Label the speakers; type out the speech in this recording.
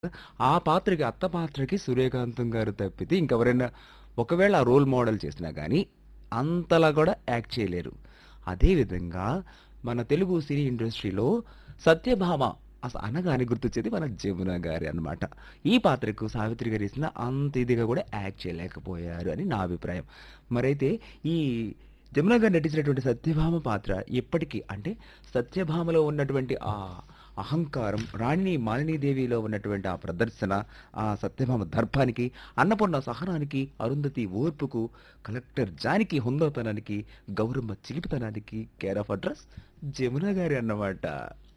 Speaker 1: ఆ పాత్రకి అత్త పాత్రకి సూర్యకాంతం గారు తప్పితే ఇంకెవరైనా ఒకవేళ ఆ రోల్ మోడల్ చేసినా గానీ అంతలా కూడా యాక్ట్ చేయలేరు. అదే విధంగా మన తెలుగు సినీ ఇండస్ట్రీలో సత్యభామ అస అనగానే గుర్తొచ్చేది మన జమున గారే అన్నమాట. ఈ పాత్రకు సావిత్రి గారు ఇసిన అంత ఇదిగా కూడా యాక్ట్ చేయలేకపోయారు అని నా అభిప్రాయం. మరైతే ఈ జమున గారు నటించినటువంటి సత్యభామ పాత్ర ఎప్పటికీ అంటే సత్యభామలో ఉన్నటువంటి ఆ అహంకారం, రాణి మాలినీదేవిలో ఉన్నటువంటి ఆ ప్రదర్శన, ఆ సత్యభామ దర్పానికి, అన్నపూర్ణ సహనానికి, అరుంధతి ఓర్పుకు, కలెక్టర్ జానకి హుందాతనానికి, గౌరమ్మ చిలిపితనానికి కేర్ ఆఫ్ అడ్రస్ జమున గారే అన్నమాట.